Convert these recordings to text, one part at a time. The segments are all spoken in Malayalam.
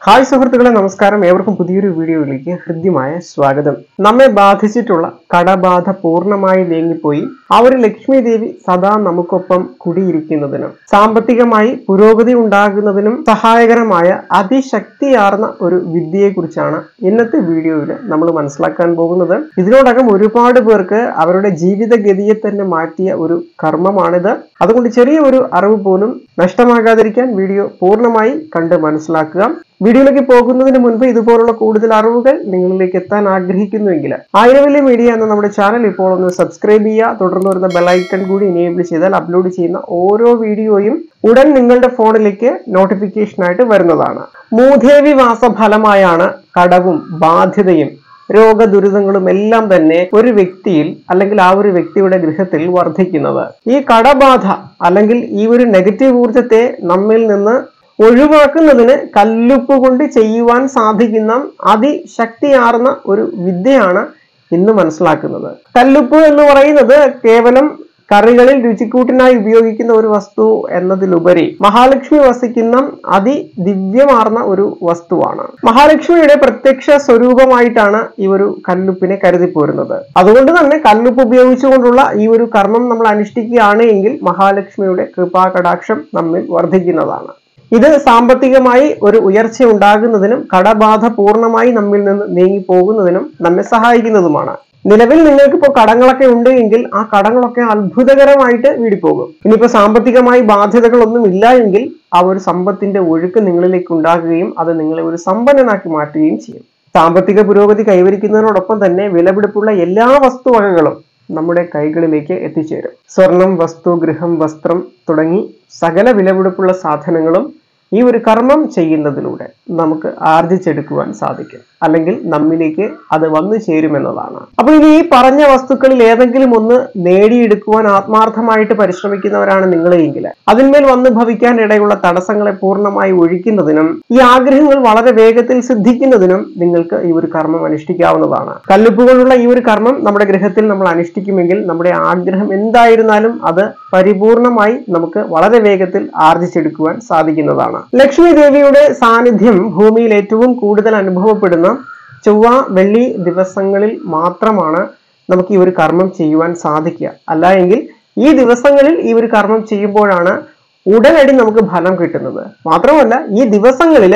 ഹായ് സുഹൃത്തുക്കളെ നമസ്കാരം ഏവർക്കും പുതിയൊരു വീഡിയോയിലേക്ക് ഹൃദ്യമായ സ്വാഗതം നമ്മെ ബാധിച്ചിട്ടുള്ള കടബാധ പൂർണ്ണമായി നീങ്ങിപ്പോയി ആ ഒരു ലക്ഷ്മി ദേവി സദാ നമുക്കൊപ്പം കുടിയിരിക്കുന്നതിനും സാമ്പത്തികമായി പുരോഗതി ഉണ്ടാകുന്നതിനും സഹായകരമായ അതിശക്തിയാർന്ന ഒരു വിദ്യയെക്കുറിച്ചാണ് ഇന്നത്തെ വീഡിയോയിൽ നമ്മൾ മനസ്സിലാക്കാൻ പോകുന്നത് ഇതിനോടകം ഒരുപാട് പേർക്ക് അവരുടെ ജീവിതഗതിയെ തന്നെ മാറ്റിയ ഒരു കർമ്മമാണിത് അതുകൊണ്ട് ചെറിയ ഒരു അറിവ് പോലും നഷ്ടമാകാതിരിക്കാൻ വീഡിയോ പൂർണ്ണമായി കണ്ട് മനസ്സിലാക്കുക വീഡിയോയിലേക്ക് പോകുന്നതിന് മുൻപ് ഇതുപോലുള്ള കൂടുതൽ അറിവുകൾ നിങ്ങളിലേക്ക് എത്താൻ ആഗ്രഹിക്കുന്നുവെങ്കിൽ ആയിരവല്യ മീഡിയ എന്ന നമ്മുടെ ചാനൽ ഇപ്പോൾ ഒന്ന് സബ്സ്ക്രൈബ് ചെയ്യുക തുടർന്ന് വരുന്ന ബെലൈക്കൺ കൂടി എനേബിൾ ചെയ്താൽ അപ്ലോഡ് ചെയ്യുന്ന ഓരോ വീഡിയോയും ഉടൻ നിങ്ങളുടെ ഫോണിലേക്ക് നോട്ടിഫിക്കേഷനായിട്ട് വരുന്നതാണ് മൂദേവി വാസഫലമായാണ് കടവും ബാധ്യതയും രോഗദുരിതങ്ങളും എല്ലാം തന്നെ ഒരു വ്യക്തിയിൽ അല്ലെങ്കിൽ ആ ഒരു വ്യക്തിയുടെ ഗൃഹത്തിൽ വർദ്ധിക്കുന്നത് ഈ കടബാധ അല്ലെങ്കിൽ ഈ ഒരു നെഗറ്റീവ് ഊർജത്തെ നമ്മിൽ നിന്ന് ഒഴിവാക്കുന്നതിന് കല്ലുപ്പ് കൊണ്ട് ചെയ്യുവാൻ സാധിക്കുന്ന അതിശക്തിയാർന്ന ഒരു വിദ്യയാണ് ഇന്ന് മനസ്സിലാക്കുന്നത് കല്ലുപ്പ് എന്ന് പറയുന്നത് കേവലം കറികളിൽ രുചിക്കൂട്ടിനായി ഉപയോഗിക്കുന്ന ഒരു വസ്തു എന്നതിലുപരി മഹാലക്ഷ്മി വസിക്കുന്ന അതിദിവ്യമാർന്ന ഒരു വസ്തുവാണ് മഹാലക്ഷ്മിയുടെ പ്രത്യക്ഷ സ്വരൂപമായിട്ടാണ് ഈ ഒരു കല്ലുപ്പിനെ കരുതി പോരുന്നത് അതുകൊണ്ട് തന്നെ കല്ലുപ്പ് ഉപയോഗിച്ചുകൊണ്ടുള്ള ഈ ഒരു കർമ്മം നമ്മൾ അനുഷ്ഠിക്കുകയാണ് എങ്കിൽ മഹാലക്ഷ്മിയുടെ കൃപാകടാക്ഷം നമ്മിൽ വർദ്ധിക്കുന്നതാണ് ഇത് സാമ്പത്തികമായി ഒരു ഉയർച്ച ഉണ്ടാകുന്നതിനും കടബാധ പൂർണ്ണമായി നമ്മിൽ നിന്ന് നീങ്ങി പോകുന്നതിനും നമ്മെ സഹായിക്കുന്നതുമാണ് നിലവിൽ നിങ്ങൾക്ക് ഇപ്പോൾ കടങ്ങളൊക്കെ ഉണ്ട് എങ്കിൽ ആ കടങ്ങളൊക്കെ അത്ഭുതകരമായിട്ട് വീടിപ്പോകും ഇനിയിപ്പോ സാമ്പത്തികമായി ബാധ്യതകളൊന്നും ഇല്ല എങ്കിൽ ആ ഒരു സമ്പത്തിന്റെ ഒഴുക്ക് നിങ്ങളിലേക്ക് ഉണ്ടാകുകയും അത് നിങ്ങളെ ഒരു സമ്പന്നനാക്കി മാറ്റുകയും ചെയ്യും സാമ്പത്തിക പുരോഗതി കൈവരിക്കുന്നതിനോടൊപ്പം തന്നെ വിലപിടിപ്പുള്ള എല്ലാ വസ്തുവകകളും നമ്മുടെ കൈകളിലേക്ക് എത്തിച്ചേരും സ്വർണം വസ്തു ഗൃഹം വസ്ത്രം തുടങ്ങി സകല വിലപിടിപ്പുള്ള സാധനങ്ങളും ഈ ഒരു കർമ്മം ചെയ്യുന്നതിലൂടെ നമുക്ക് ആർജിച്ചെടുക്കുവാൻ സാധിക്കും അല്ലെങ്കിൽ നമ്മിലേക്ക് അത് വന്നു ചേരുമെന്നതാണ് അപ്പൊ ഇനി ഈ പറഞ്ഞ വസ്തുക്കളിൽ ഏതെങ്കിലും ഒന്ന് നേടിയെടുക്കുവാൻ ആത്മാർത്ഥമായിട്ട് പരിശ്രമിക്കുന്നവരാണ് നിങ്ങളെങ്കിൽ അതിന്മേൽ വന്ന് ഭവിക്കാൻ ഇടയുള്ള തടസ്സങ്ങളെ പൂർണ്ണമായി ഒഴിക്കുന്നതിനും ഈ ആഗ്രഹങ്ങൾ വളരെ വേഗത്തിൽ സിദ്ധിക്കുന്നതിനും നിങ്ങൾക്ക് ഈ ഒരു കർമ്മം അനുഷ്ഠിക്കാവുന്നതാണ് കല്ലുപ്പുകളുള്ള ഈ ഒരു കർമ്മം നമ്മുടെ ഗൃഹത്തിൽ നമ്മൾ അനുഷ്ഠിക്കുമെങ്കിൽ നമ്മുടെ ആഗ്രഹം എന്തായിരുന്നാലും അത് പരിപൂർണമായി നമുക്ക് വളരെ വേഗത്തിൽ ആർജിച്ചെടുക്കുവാൻ സാധിക്കുന്നതാണ് ലക്ഷ്മി ദേവിയുടെ സാന്നിധ്യം ഭൂമിയിൽ ഏറ്റവും കൂടുതൽ അനുഭവപ്പെടുന്ന ചൊവ്വ വെള്ളി ദിവസങ്ങളിൽ മാത്രമാണ് നമുക്ക് ഈ ഒരു കർമ്മം ചെയ്യുവാൻ സാധിക്കുക അല്ല എങ്കിൽ ഈ ദിവസങ്ങളിൽ ഈ ഒരു കർമ്മം ചെയ്യുമ്പോഴാണ് ഉടനടി നമുക്ക് ഫലം കിട്ടുന്നത് മാത്രമല്ല ഈ ദിവസങ്ങളിൽ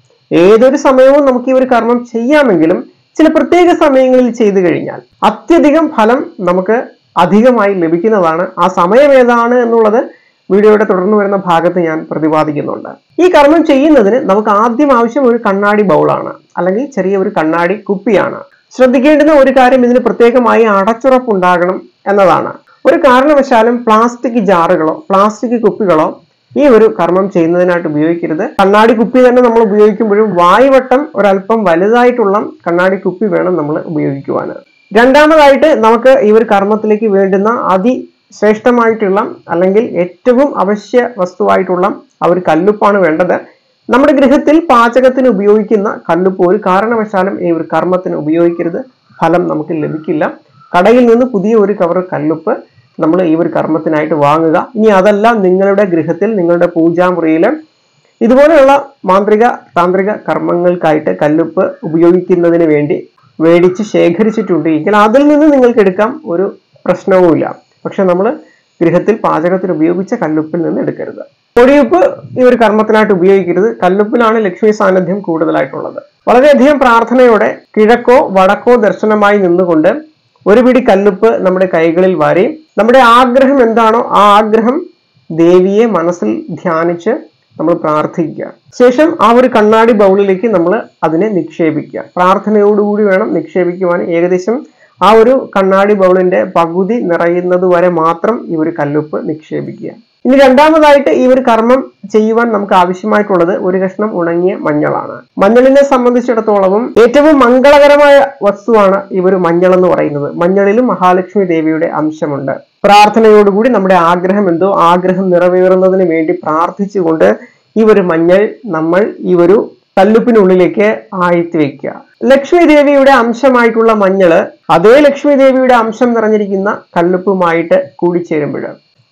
ഏതൊരു സമയവും നമുക്ക് ഈ ഒരു കർമ്മം ചെയ്യാമെങ്കിലും ചില പ്രത്യേക സമയങ്ങളിൽ ചെയ്തു കഴിഞ്ഞാൽ അത്യധികം ഫലം നമുക്ക് അധികമായി ലഭിക്കുന്നതാണ് ആ സമയം ഏതാണ് എന്നുള്ളത് വീഡിയോയുടെ തുടർന്ന് വരുന്ന ഭാഗത്ത് ഞാൻ പ്രതിപാദിക്കുന്നുണ്ട് ഈ കർമ്മം ചെയ്യുന്നതിന് നമുക്ക് ആദ്യം ആവശ്യം ഒരു കണ്ണാടി ബൗളാണ് അല്ലെങ്കിൽ ചെറിയ ഒരു കണ്ണാടി കുപ്പിയാണ് ശ്രദ്ധിക്കേണ്ടുന്ന ഒരു കാര്യം ഇതിന് പ്രത്യേകമായി അടച്ചുറപ്പ് ഉണ്ടാകണം എന്നതാണ് ഒരു കാരണവശാലും പ്ലാസ്റ്റിക് ജാറുകളോ പ്ലാസ്റ്റിക് കുപ്പികളോ ഈ ഒരു കർമ്മം ചെയ്യുന്നതിനായിട്ട് ഉപയോഗിക്കരുത് കണ്ണാടി കുപ്പി തന്നെ നമ്മൾ ഉപയോഗിക്കുമ്പോഴും വായുവട്ടം ഒരല്പം വലുതായിട്ടുള്ള കണ്ണാടി കുപ്പി വേണം നമ്മൾ ഉപയോഗിക്കുവാൻ രണ്ടാമതായിട്ട് നമുക്ക് ഈ ഒരു കർമ്മത്തിലേക്ക് വേണ്ടുന്ന അതി ശ്രേഷ്ഠമായിട്ടുള്ള അല്ലെങ്കിൽ ഏറ്റവും അവശ്യ വസ്തുവായിട്ടുള്ള ആ ഒരു കല്ലുപ്പാണ് വേണ്ടത് നമ്മുടെ ഗൃഹത്തിൽ പാചകത്തിന് ഉപയോഗിക്കുന്ന കല്ലുപ്പ് ഒരു കാരണവശാലും ഈ ഒരു കർമ്മത്തിന് ഉപയോഗിക്കരുത് ഫലം നമുക്ക് ലഭിക്കില്ല കടയിൽ നിന്ന് പുതിയ ഒരു കവർ കല്ലുപ്പ് നമ്മൾ ഈ ഒരു കർമ്മത്തിനായിട്ട് വാങ്ങുക ഇനി അതല്ല നിങ്ങളുടെ ഗൃഹത്തിൽ നിങ്ങളുടെ പൂജാമുറിയിൽ ഇതുപോലെയുള്ള മാന്ത്രിക താന്ത്രിക കർമ്മങ്ങൾക്കായിട്ട് കല്ലുപ്പ് ഉപയോഗിക്കുന്നതിന് വേണ്ടി മേടിച്ച് ശേഖരിച്ചിട്ടുണ്ട് എങ്കിൽ അതിൽ നിന്ന് നിങ്ങൾക്ക് എടുക്കാം ഒരു പ്രശ്നവുമില്ല പക്ഷെ നമ്മൾ ഗൃഹത്തിൽ പാചകത്തിന് ഉപയോഗിച്ച കല്ലുപ്പിൽ നിന്ന് എടുക്കരുത് പൊടിയുപ്പ് ഈ ഒരു കർമ്മത്തിനായിട്ട് ഉപയോഗിക്കരുത് കല്ലുപ്പിലാണ് ലക്ഷ്മി സാന്നിധ്യം കൂടുതലായിട്ടുള്ളത് വളരെയധികം പ്രാർത്ഥനയോടെ കിഴക്കോ വടക്കോ ദർശനമായി നിന്നുകൊണ്ട് ഒരു പിടി കല്ലുപ്പ് നമ്മുടെ കൈകളിൽ വാരി നമ്മുടെ ആഗ്രഹം എന്താണോ ആ ആഗ്രഹം ദേവിയെ മനസ്സിൽ ധ്യാനിച്ച് നമ്മൾ പ്രാർത്ഥിക്കുക ശേഷം ആ ഒരു കണ്ണാടി ബൗളിലേക്ക് നമ്മൾ അതിനെ നിക്ഷേപിക്കുക പ്രാർത്ഥനയോടുകൂടി വേണം നിക്ഷേപിക്കുവാൻ ഏകദേശം ആ ഒരു കണ്ണാടി ബൗളിന്റെ പകുതി നിറയുന്നത് വരെ മാത്രം ഈ ഒരു കല്ലുപ്പ് നിക്ഷേപിക്കുക ഇനി രണ്ടാമതായിട്ട് ഈ ഒരു കർമ്മം ചെയ്യുവാൻ നമുക്ക് ആവശ്യമായിട്ടുള്ളത് ഒരു കഷ്ണം ഉണങ്ങിയ മഞ്ഞളാണ് മഞ്ഞളിനെ സംബന്ധിച്ചിടത്തോളവും ഏറ്റവും മംഗളകരമായ വസ്തുവാണ് ഈ ഒരു മഞ്ഞൾ എന്ന് പറയുന്നത് മഞ്ഞളിലും മഹാലക്ഷ്മി ദേവിയുടെ അംശമുണ്ട് പ്രാർത്ഥനയോടുകൂടി നമ്മുടെ ആഗ്രഹം എന്തോ ആഗ്രഹം നിറവേറുന്നതിന് വേണ്ടി പ്രാർത്ഥിച്ചുകൊണ്ട് ഈ ഒരു മഞ്ഞൾ നമ്മൾ ഈ ഒരു കല്ലുപ്പിനുള്ളിലേക്ക് ആഴ്ത്തി വെക്കുക ലക്ഷ്മി ദേവിയുടെ അംശമായിട്ടുള്ള മഞ്ഞള് അതേ ലക്ഷ്മി ദേവിയുടെ അംശം നിറഞ്ഞിരിക്കുന്ന കല്ലുപ്പുമായിട്ട് കൂടിച്ചേരുമ്പോൾ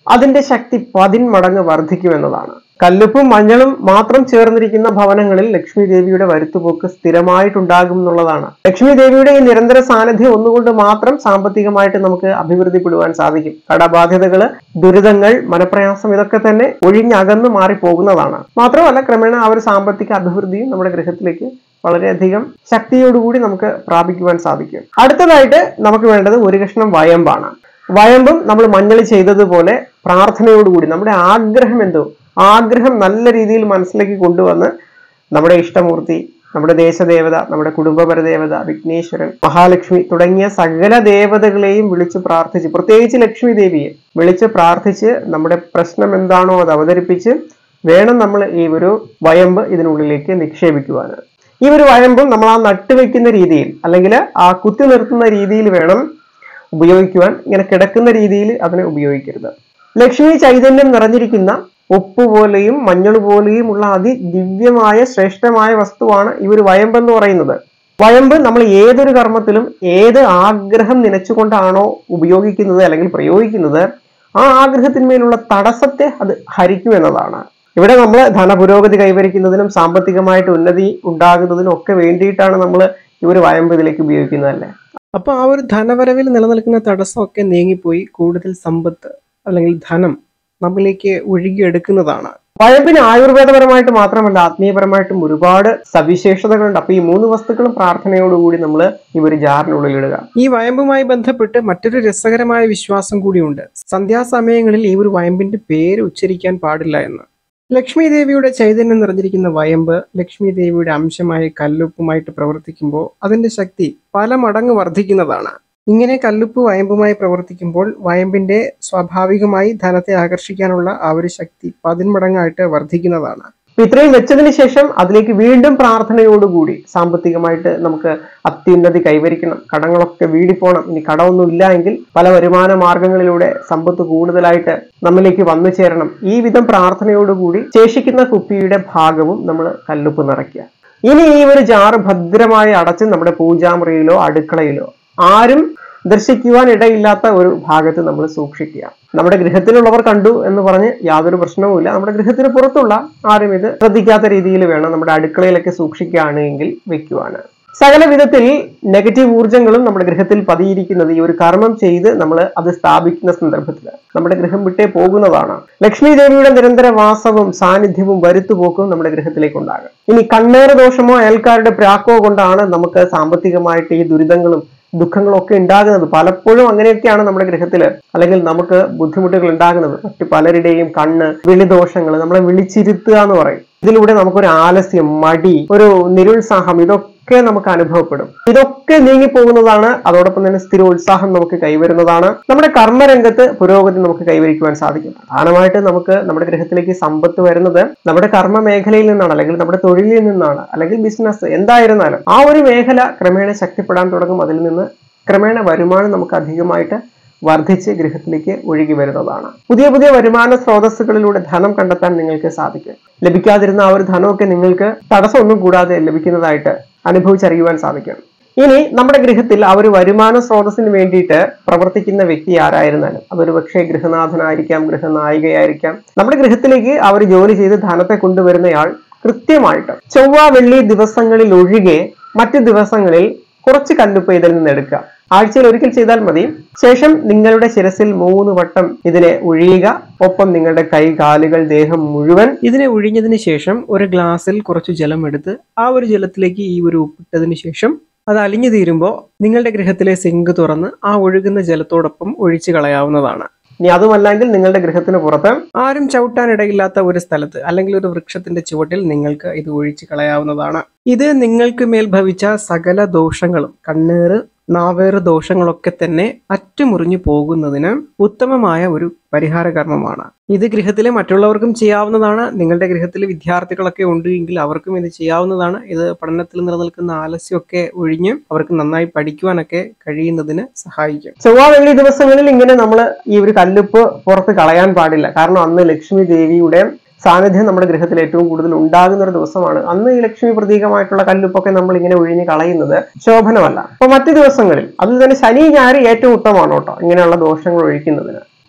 അതിന്റെ ശക്തി പതിന്മടങ്ങ് വർദ്ധിക്കുമെന്നതാണ് കല്ലുപ്പും മഞ്ഞളും മാത്രം ചേർന്നിരിക്കുന്ന ഭവനങ്ങളിൽ ലക്ഷ്മി ദേവിയുടെ വരുത്തുപോക്ക് സ്ഥിരമായിട്ടുണ്ടാകും എന്നുള്ളതാണ് ലക്ഷ്മി ദേവിയുടെ ഈ നിരന്തര സാന്നിധ്യം ഒന്നുകൊണ്ട് മാത്രം സാമ്പത്തികമായിട്ട് നമുക്ക് അഭിവൃദ്ധിപ്പെടുവാൻ സാധിക്കും കടബാധ്യതകള് ദുരിതങ്ങൾ മനപ്രയാസം ഇതൊക്കെ തന്നെ ഒഴിഞ്ഞകന്നു മാറി പോകുന്നതാണ് മാത്രമല്ല ക്രമേണ ആ ഒരു സാമ്പത്തിക അഭിവൃദ്ധിയും നമ്മുടെ ഗൃഹത്തിലേക്ക് വളരെയധികം ശക്തിയോടുകൂടി നമുക്ക് പ്രാപിക്കുവാൻ സാധിക്കും അടുത്തതായിട്ട് നമുക്ക് വേണ്ടത് ഒരു കഷ്ണം വയമ്പാണ് വയമ്പും നമ്മൾ മഞ്ഞൾ ചെയ്തതുപോലെ പ്രാർത്ഥനയോടുകൂടി നമ്മുടെ ആഗ്രഹം എന്തോ ആഗ്രഹം നല്ല രീതിയിൽ മനസ്സിലേക്ക് കൊണ്ടുവന്ന് നമ്മുടെ ഇഷ്ടമൂർത്തി നമ്മുടെ ദേശദേവത നമ്മുടെ കുടുംബപര ദേവത വിഘ്നേശ്വരൻ മഹാലക്ഷ്മി തുടങ്ങിയ സകല ദേവതകളെയും വിളിച്ച് പ്രാർത്ഥിച്ച് പ്രത്യേകിച്ച് ലക്ഷ്മി ദേവിയെ വിളിച്ച് പ്രാർത്ഥിച്ച് നമ്മുടെ പ്രശ്നം എന്താണോ അത് അവതരിപ്പിച്ച് വേണം നമ്മൾ ഈ ഒരു വയമ്പ് ഇതിനുള്ളിലേക്ക് നിക്ഷേപിക്കുവാൻ ഈ ഒരു വയമ്പും നമ്മൾ ആ നട്ടുവെക്കുന്ന രീതിയിൽ അല്ലെങ്കിൽ ആ കുത്തി നിർത്തുന്ന രീതിയിൽ വേണം ഉപയോഗിക്കുവാൻ ഇങ്ങനെ കിടക്കുന്ന രീതിയിൽ അതിനെ ഉപയോഗിക്കരുത് ലക്ഷ്മി ചൈതന്യം നിറഞ്ഞിരിക്കുന്ന ഉപ്പ് പോലെയും മഞ്ഞൾ പോലെയും ഉള്ള അതിദിവ്യമായ ശ്രേഷ്ഠമായ വസ്തുവാണ് ഈ ഒരു വയമ്പ് എന്ന് പറയുന്നത് വയമ്പ് നമ്മൾ ഏതൊരു കർമ്മത്തിലും ഏത് ആഗ്രഹം നനച്ചുകൊണ്ടാണോ ഉപയോഗിക്കുന്നത് അല്ലെങ്കിൽ പ്രയോഗിക്കുന്നത് ആ ആഗ്രഹത്തിന്മേലുള്ള തടസ്സത്തെ അത് ഹരിക്കും എന്നതാണ് ഇവിടെ നമ്മൾ ധനപുരോഗതി കൈവരിക്കുന്നതിനും സാമ്പത്തികമായിട്ട് ഉന്നതി ഉണ്ടാകുന്നതിനും ഒക്കെ വേണ്ടിയിട്ടാണ് നമ്മൾ ഈ ഒരു വയമ്പ് ഇതിലേക്ക് ഉപയോഗിക്കുന്നതല്ലേ അപ്പൊ ആ ഒരു ധനവരവിൽ നിലനിൽക്കുന്ന തടസ്സമൊക്കെ നീങ്ങിപ്പോയി കൂടുതൽ സമ്പത്ത് അല്ലെങ്കിൽ ധനം നമ്മിലേക്ക് ഒഴുകിയെടുക്കുന്നതാണ് വയമ്പിന് ആയുർവേദപരമായിട്ട് മാത്രമല്ല ആത്മീയപരമായിട്ടും ഒരുപാട് സവിശേഷതകളുണ്ട് അപ്പൊ ഈ മൂന്ന് വസ്തുക്കളും പ്രാർത്ഥനയോടുകൂടി നമ്മൾ ഈ ഒരു ജാറിനുള്ളിൽ ഇടുക ഈ വയമ്പുമായി ബന്ധപ്പെട്ട് മറ്റൊരു രസകരമായ വിശ്വാസം കൂടിയുണ്ട് സന്ധ്യാസമയങ്ങളിൽ ഈ ഒരു വയമ്പിന്റെ പേര് ഉച്ചരിക്കാൻ പാടില്ല എന്ന് ലക്ഷ്മി ദേവിയുടെ ചൈതന്യം നിറഞ്ഞിരിക്കുന്ന വയമ്പ് ലക്ഷ്മി ദേവിയുടെ അംശമായ കല്ലുപ്പുമായിട്ട് പ്രവർത്തിക്കുമ്പോൾ അതിന്റെ ശക്തി പല മടങ്ങ് വർദ്ധിക്കുന്നതാണ് ഇങ്ങനെ കല്ലുപ്പ് വയമ്പുമായി പ്രവർത്തിക്കുമ്പോൾ വയമ്പിന്റെ സ്വാഭാവികമായി ധനത്തെ ആകർഷിക്കാനുള്ള ആ ഒരു ശക്തി പതിന്മടങ്ങായിട്ട് വർദ്ധിക്കുന്നതാണ് ഇത്രയും വെച്ചതിന് ശേഷം അതിലേക്ക് വീണ്ടും പ്രാർത്ഥനയോടുകൂടി സാമ്പത്തികമായിട്ട് നമുക്ക് അത്യുന്നതി കൈവരിക്കണം കടങ്ങളൊക്കെ വീടിപ്പോണം ഇനി കടമൊന്നും ഇല്ല എങ്കിൽ പല വരുമാന മാർഗങ്ങളിലൂടെ സമ്പത്ത് കൂടുതലായിട്ട് നമ്മിലേക്ക് വന്നു ചേരണം ഈ വിധം പ്രാർത്ഥനയോടുകൂടി ശേഷിക്കുന്ന കുപ്പിയുടെ ഭാഗവും നമ്മൾ കല്ലുപ്പ് നിറയ്ക്കുക ഇനി ഈ ഒരു ജാറ് ഭദ്രമായി അടച്ച് നമ്മുടെ പൂജാമുറിയിലോ അടുക്കളയിലോ ആരും ദർശിക്കുവാൻ ഇടയില്ലാത്ത ഒരു ഭാഗത്ത് നമ്മൾ സൂക്ഷിക്കുക നമ്മുടെ ഗൃഹത്തിലുള്ളവർ കണ്ടു എന്ന് പറഞ്ഞ് യാതൊരു പ്രശ്നവുമില്ല നമ്മുടെ ഗൃഹത്തിന് പുറത്തുള്ള ആരും ഇത് ശ്രദ്ധിക്കാത്ത രീതിയിൽ വേണം നമ്മുടെ അടുക്കളയിലൊക്കെ സൂക്ഷിക്കുകയാണെങ്കിൽ വെക്കുവാന് സകല വിധത്തിൽ നെഗറ്റീവ് ഊർജങ്ങളും നമ്മുടെ ഗൃഹത്തിൽ പതിയിരിക്കുന്നത് ഈ ഒരു കർമ്മം ചെയ്ത് നമ്മൾ അത് സ്ഥാപിക്കുന്ന സന്ദർഭത്തിൽ നമ്മുടെ ഗൃഹം വിട്ടേ പോകുന്നതാണ് ലക്ഷ്മി ദേവിയുടെ നിരന്തര വാസവും സാന്നിധ്യവും വരുത്തുപോക്കും നമ്മുടെ ഗൃഹത്തിലേക്ക് ഉണ്ടാകും ഇനി കണ്ണേറ് ദോഷമോ അയൽക്കാരുടെ പ്രാക്കോ കൊണ്ടാണ് നമുക്ക് സാമ്പത്തികമായിട്ട് ഈ ദുരിതങ്ങളും ദുഃഖങ്ങളൊക്കെ ഉണ്ടാകുന്നത് പലപ്പോഴും അങ്ങനെയൊക്കെയാണ് നമ്മുടെ ഗൃഹത്തിൽ അല്ലെങ്കിൽ നമുക്ക് ബുദ്ധിമുട്ടുകൾ ഉണ്ടാകുന്നത് മറ്റു പലരുടെയും കണ്ണ് വിളിദോഷങ്ങൾ നമ്മളെ വിളിച്ചിരുത്തുക എന്ന് പറയും ഇതിലൂടെ നമുക്കൊരു ആലസ്യം മടി ഒരു നിരുത്സാഹം ഇതൊക്കെ നമുക്ക് അനുഭവപ്പെടും ഇതൊക്കെ നീങ്ങിപ്പോകുന്നതാണ് അതോടൊപ്പം തന്നെ സ്ഥിരോത്സാഹം നമുക്ക് കൈവരുന്നതാണ് നമ്മുടെ കർമ്മരംഗത്ത് പുരോഗതി നമുക്ക് കൈവരിക്കുവാൻ സാധിക്കും പ്രധാനമായിട്ട് നമുക്ക് നമ്മുടെ ഗൃഹത്തിലേക്ക് സമ്പത്ത് വരുന്നത് നമ്മുടെ കർമ്മ മേഖലയിൽ നിന്നാണ് അല്ലെങ്കിൽ നമ്മുടെ തൊഴിലിൽ നിന്നാണ് അല്ലെങ്കിൽ ബിസിനസ് എന്തായിരുന്നാലും ആ ഒരു മേഖല ക്രമേണ ശക്തിപ്പെടാൻ തുടങ്ങും അതിൽ നിന്ന് ക്രമേണ വരുമാനം നമുക്ക് അധികമായിട്ട് വർദ്ധിച്ച് ഗൃഹത്തിലേക്ക് ഒഴുകി വരുന്നതാണ് പുതിയ പുതിയ വരുമാന സ്രോതസ്സുകളിലൂടെ ധനം കണ്ടെത്താൻ നിങ്ങൾക്ക് സാധിക്കും ലഭിക്കാതിരുന്ന ആ ഒരു ധനമൊക്കെ നിങ്ങൾക്ക് തടസ്സമൊന്നും കൂടാതെ ലഭിക്കുന്നതായിട്ട് അനുഭവിച്ചറിയുവാൻ സാധിക്കും ഇനി നമ്മുടെ ഗൃഹത്തിൽ ആ ഒരു വരുമാന സ്രോതസ്സിന് വേണ്ടിയിട്ട് പ്രവർത്തിക്കുന്ന വ്യക്തി ആരായിരുന്നാലും അതൊരു പക്ഷേ ഗൃഹനാഥനായിരിക്കാം ഗൃഹനായികയായിരിക്കാം നമ്മുടെ ഗൃഹത്തിലേക്ക് ആ ഒരു ജോലി ചെയ്ത് ധനത്തെ കൊണ്ടുവരുന്നയാൾ കൃത്യമായിട്ട് ചൊവ്വ വെള്ളി ദിവസങ്ങളിൽ ഒഴികെ മറ്റ് ദിവസങ്ങളിൽ കുറച്ച് കല്ലുപ്പ് ഇതിൽ നിന്ന് എടുക്കുക ആഴ്ചയിൽ ഒരിക്കൽ ചെയ്താൽ മതി ശേഷം നിങ്ങളുടെ ശിരസിൽ മൂന്ന് വട്ടം ഇതിനെ ഒഴിയുക ഒപ്പം നിങ്ങളുടെ കൈ കാലുകൾ ദേഹം മുഴുവൻ ഇതിനെ ഒഴിഞ്ഞതിന് ശേഷം ഒരു ഗ്ലാസ്സിൽ കുറച്ച് ജലം എടുത്ത് ആ ഒരു ജലത്തിലേക്ക് ഈ ഒരു ഉപ്പിട്ടതിന് ശേഷം അത് അലിഞ്ഞു തീരുമ്പോൾ നിങ്ങളുടെ ഗൃഹത്തിലെ സിങ്ക് തുറന്ന് ആ ഒഴുകുന്ന ജലത്തോടൊപ്പം ഒഴിച്ചു കളയാവുന്നതാണ് ഇനി അതുമല്ലെങ്കിൽ നിങ്ങളുടെ ഗൃഹത്തിന് പുറത്ത് ആരും ചവിട്ടാനിടയില്ലാത്ത ഒരു സ്ഥലത്ത് അല്ലെങ്കിൽ ഒരു വൃക്ഷത്തിന്റെ ചുവട്ടിൽ നിങ്ങൾക്ക് ഇത് ഒഴിച്ചു കളയാവുന്നതാണ് ഇത് നിങ്ങൾക്ക് മേൽ ഭവിച്ച സകല ദോഷങ്ങളും കണ്ണേറ് നാവേറ് ദോഷങ്ങളൊക്കെ തന്നെ അറ്റുമുറിഞ്ഞു പോകുന്നതിന് ഉത്തമമായ ഒരു പരിഹാര കർമ്മമാണ് ഇത് ഗൃഹത്തിലെ മറ്റുള്ളവർക്കും ചെയ്യാവുന്നതാണ് നിങ്ങളുടെ ഗൃഹത്തിൽ വിദ്യാർത്ഥികളൊക്കെ ഉണ്ട് എങ്കിൽ അവർക്കും ഇത് ചെയ്യാവുന്നതാണ് ഇത് പഠനത്തിൽ നിലനിൽക്കുന്ന ആലസ്യമൊക്കെ ഒഴിഞ്ഞ് അവർക്ക് നന്നായി പഠിക്കുവാനൊക്കെ കഴിയുന്നതിന് സഹായിക്കും ചൊവ്വ വെള്ളി ദിവസങ്ങളിൽ ഇങ്ങനെ നമ്മൾ ഈ ഒരു കല്ലുപ്പ് പുറത്ത് കളയാൻ പാടില്ല കാരണം അന്ന് ലക്ഷ്മി ദേവിയുടെ സാന്നിധ്യം നമ്മുടെ ഗൃഹത്തിൽ ഏറ്റവും കൂടുതൽ ഉണ്ടാകുന്ന ഒരു ദിവസമാണ് അന്ന് ഈ ലക്ഷ്മി പ്രതീകമായിട്ടുള്ള കല്ലുപ്പൊക്കെ നമ്മൾ ഇങ്ങനെ ഒഴിഞ്ഞ് കളയുന്നത് ശോഭനമല്ല അപ്പൊ മറ്റു ദിവസങ്ങളിൽ അതിൽ തന്നെ ശനി ഞായർ ഏറ്റവും ഉത്തമമാണ് കേട്ടോ ഇങ്ങനെയുള്ള ദോഷങ്ങൾ ഒഴിക്കുന്നതിന്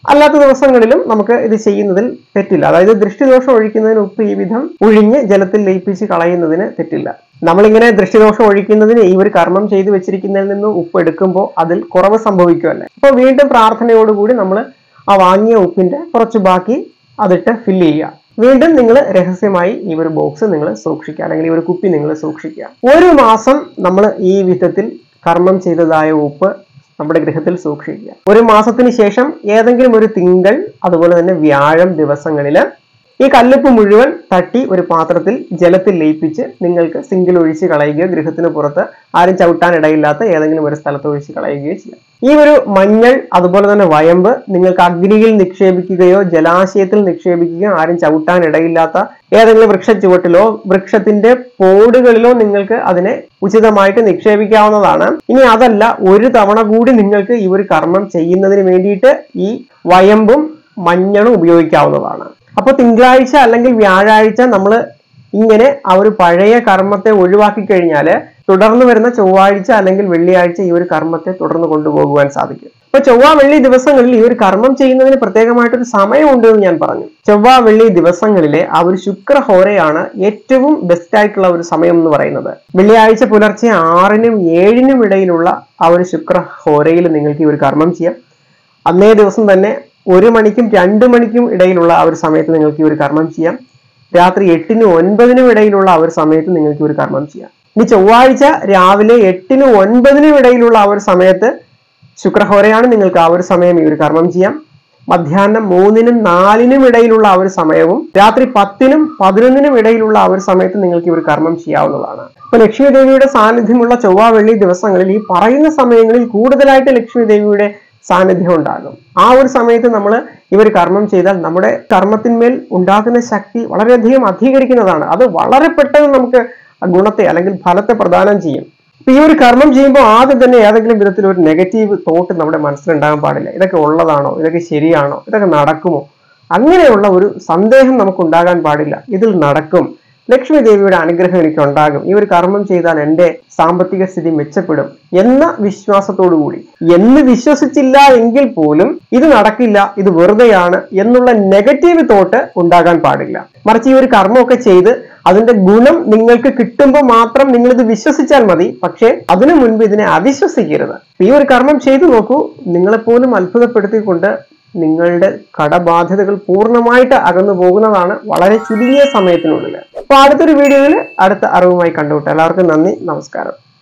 അല്ലാത്ത ദിവസങ്ങളിലും നമുക്ക് ഇത് ചെയ്യുന്നതിൽ തെറ്റില്ല അതായത് ദൃഷ്ടിദോഷം ഒഴിക്കുന്നതിന് ഉപ്പ് ഈ വിധം ഒഴിഞ്ഞ് ജലത്തിൽ ലയിപ്പിച്ച് കളയുന്നതിന് തെറ്റില്ല നമ്മളിങ്ങനെ ദൃഷ്ടിദോഷം ഒഴിക്കുന്നതിന് ഈ ഒരു കർമ്മം ചെയ്തു വെച്ചിരിക്കുന്നതിൽ നിന്ന് ഉപ്പ് എടുക്കുമ്പോൾ അതിൽ കുറവ് സംഭവിക്കുമല്ലേ അപ്പോൾ വീണ്ടും പ്രാർത്ഥനയോടുകൂടി നമ്മൾ ആ വാങ്ങിയ ഉപ്പിന്റെ കുറച്ച് ബാക്കി അതിട്ട് ഫില്ല് ചെയ്യുക വീണ്ടും നിങ്ങൾ രഹസ്യമായി ഈ ഒരു ബോക്സ് നിങ്ങൾ സൂക്ഷിക്കുക അല്ലെങ്കിൽ ഈ ഒരു കുപ്പി നിങ്ങൾ സൂക്ഷിക്കുക ഒരു മാസം നമ്മൾ ഈ വിധത്തിൽ കർമ്മം ചെയ്തതായ ഉപ്പ് നമ്മുടെ ഗൃഹത്തിൽ സൂക്ഷിക്കുക ഒരു മാസത്തിന് ശേഷം ഏതെങ്കിലും ഒരു തിങ്കൾ അതുപോലെ തന്നെ വ്യാഴം ദിവസങ്ങളിൽ ഈ കല്ലുപ്പ് മുഴുവൻ തട്ടി ഒരു പാത്രത്തിൽ ജലത്തിൽ ലയിപ്പിച്ച് നിങ്ങൾക്ക് സിങ്കിൽ ഒഴിച്ച് കളയുകയോ ഗൃഹത്തിന് പുറത്ത് ആരും ചവിട്ടാൻ ഇടയില്ലാത്ത ഏതെങ്കിലും ഒരു സ്ഥലത്ത് ഒഴിച്ച് കളയുകയോ ചെയ്യാം ഈ ഒരു മഞ്ഞൾ അതുപോലെ തന്നെ വയമ്പ് നിങ്ങൾക്ക് അഗ്നിയിൽ നിക്ഷേപിക്കുകയോ ജലാശയത്തിൽ നിക്ഷേപിക്കുകയോ ആരും ചവിട്ടാൻ ഇടയില്ലാത്ത ഏതെങ്കിലും വൃക്ഷ ചുവട്ടിലോ വൃക്ഷത്തിന്റെ പോടുകളിലോ നിങ്ങൾക്ക് അതിനെ ഉചിതമായിട്ട് നിക്ഷേപിക്കാവുന്നതാണ് ഇനി അതല്ല ഒരു തവണ കൂടി നിങ്ങൾക്ക് ഈ ഒരു കർമ്മം ചെയ്യുന്നതിന് വേണ്ടിയിട്ട് ഈ വയമ്പും മഞ്ഞളും ഉപയോഗിക്കാവുന്നതാണ് അപ്പൊ തിങ്കളാഴ്ച അല്ലെങ്കിൽ വ്യാഴാഴ്ച നമ്മൾ ഇങ്ങനെ ആ ഒരു പഴയ കർമ്മത്തെ ഒഴിവാക്കി കഴിഞ്ഞാൽ തുടർന്ന് വരുന്ന ചൊവ്വാഴ്ച അല്ലെങ്കിൽ വെള്ളിയാഴ്ച ഈ ഒരു കർമ്മത്തെ തുടർന്ന് കൊണ്ടുപോകുവാൻ സാധിക്കും അപ്പൊ ചൊവ്വ വെള്ളി ദിവസങ്ങളിൽ ഈ ഒരു കർമ്മം ചെയ്യുന്നതിന് പ്രത്യേകമായിട്ടൊരു സമയമുണ്ട് എന്ന് ഞാൻ പറഞ്ഞു ചൊവ്വ വെള്ളി ദിവസങ്ങളിലെ ആ ഒരു ശുക്രഹോരയാണ് ഏറ്റവും ബെസ്റ്റ് ആയിട്ടുള്ള ഒരു സമയം എന്ന് പറയുന്നത് വെള്ളിയാഴ്ച പുലർച്ചെ ആറിനും ഏഴിനും ഇടയിലുള്ള ആ ഒരു ശുക്രഹോരയിൽ നിങ്ങൾക്ക് ഈ ഒരു കർമ്മം ചെയ്യാം അന്നേ ദിവസം തന്നെ ഒരു മണിക്കും രണ്ട് മണിക്കും ഇടയിലുള്ള ആ ഒരു സമയത്ത് നിങ്ങൾക്ക് ഈ ഒരു കർമ്മം ചെയ്യാം രാത്രി എട്ടിനും ഒൻപതിനും ഇടയിലുള്ള ആ ഒരു സമയത്ത് നിങ്ങൾക്ക് ഈ ഒരു കർമ്മം ചെയ്യാം ഇനി ചൊവ്വാഴ്ച രാവിലെ എട്ടിനും ഒൻപതിനും ഇടയിലുള്ള ആ ഒരു സമയത്ത് ശുക്രഹോരയാണ് നിങ്ങൾക്ക് ആ ഒരു സമയം ഈ ഒരു കർമ്മം ചെയ്യാം മധ്യാഹ്നം മൂന്നിനും നാലിനും ഇടയിലുള്ള ആ ഒരു സമയവും രാത്രി പത്തിനും പതിനൊന്നിനും ഇടയിലുള്ള ആ ഒരു സമയത്ത് നിങ്ങൾക്ക് ഈ ഒരു കർമ്മം ചെയ്യാവുന്നതാണ് ഇപ്പൊ ലക്ഷ്മി ദേവിയുടെ സാന്നിധ്യമുള്ള ചൊവ്വ വെള്ളി ദിവസങ്ങളിൽ ഈ പറയുന്ന സമയങ്ങളിൽ കൂടുതലായിട്ട് ലക്ഷ്മി ദേവിയുടെ സാന്നിധ്യം ഉണ്ടാകും ആ ഒരു സമയത്ത് നമ്മൾ ഇവർ കർമ്മം ചെയ്താൽ നമ്മുടെ കർമ്മത്തിന്മേൽ ഉണ്ടാകുന്ന ശക്തി വളരെയധികം അധികരിക്കുന്നതാണ് അത് വളരെ പെട്ടെന്ന് നമുക്ക് ആ ഗുണത്തെ അല്ലെങ്കിൽ ഫലത്തെ പ്രദാനം ചെയ്യും ഇപ്പൊ ഈ ഒരു കർമ്മം ചെയ്യുമ്പോൾ ആദ്യം തന്നെ ഏതെങ്കിലും വിധത്തിൽ ഒരു നെഗറ്റീവ് തോട്ട് നമ്മുടെ മനസ്സിലുണ്ടാകാൻ പാടില്ല ഇതൊക്കെ ഉള്ളതാണോ ഇതൊക്കെ ശരിയാണോ ഇതൊക്കെ നടക്കുമോ അങ്ങനെയുള്ള ഒരു സന്ദേഹം നമുക്ക് ഉണ്ടാകാൻ പാടില്ല ഇതിൽ നടക്കും ലക്ഷ്മി ദേവിയുടെ അനുഗ്രഹം എനിക്ക് ഉണ്ടാകും ഈ ഒരു കർമ്മം ചെയ്താൽ എൻ്റെ സാമ്പത്തിക സ്ഥിതി മെച്ചപ്പെടും എന്ന വിശ്വാസത്തോടു കൂടി എന്ന് വിശ്വസിച്ചില്ല എങ്കിൽ പോലും ഇത് നടക്കില്ല ഇത് വെറുതെയാണ് എന്നുള്ള നെഗറ്റീവ് തോട്ട് ഉണ്ടാകാൻ പാടില്ല മറിച്ച് ഈ ഒരു കർമ്മമൊക്കെ ചെയ്ത് അതിന്റെ ഗുണം നിങ്ങൾക്ക് കിട്ടുമ്പോൾ മാത്രം നിങ്ങൾ ഇത് വിശ്വസിച്ചാൽ മതി പക്ഷേ അതിനു മുൻപ് ഇതിനെ അവിശ്വസിക്കരുത് ഈ ഒരു കർമ്മം ചെയ്തു നോക്കൂ നിങ്ങളെപ്പോലും അത്ഭുതപ്പെടുത്തിക്കൊണ്ട് നിങ്ങളുടെ കടബാധ്യതകൾ പൂർണ്ണമായിട്ട് അകന്നു പോകുന്നതാണ് വളരെ ചുരുങ്ങിയ സമയത്തിനുള്ളിൽ അപ്പൊ അടുത്തൊരു വീഡിയോയിൽ അടുത്ത അറിവുമായി കണ്ടുമുട്ടാം എല്ലാവർക്കും നന്ദി നമസ്കാരം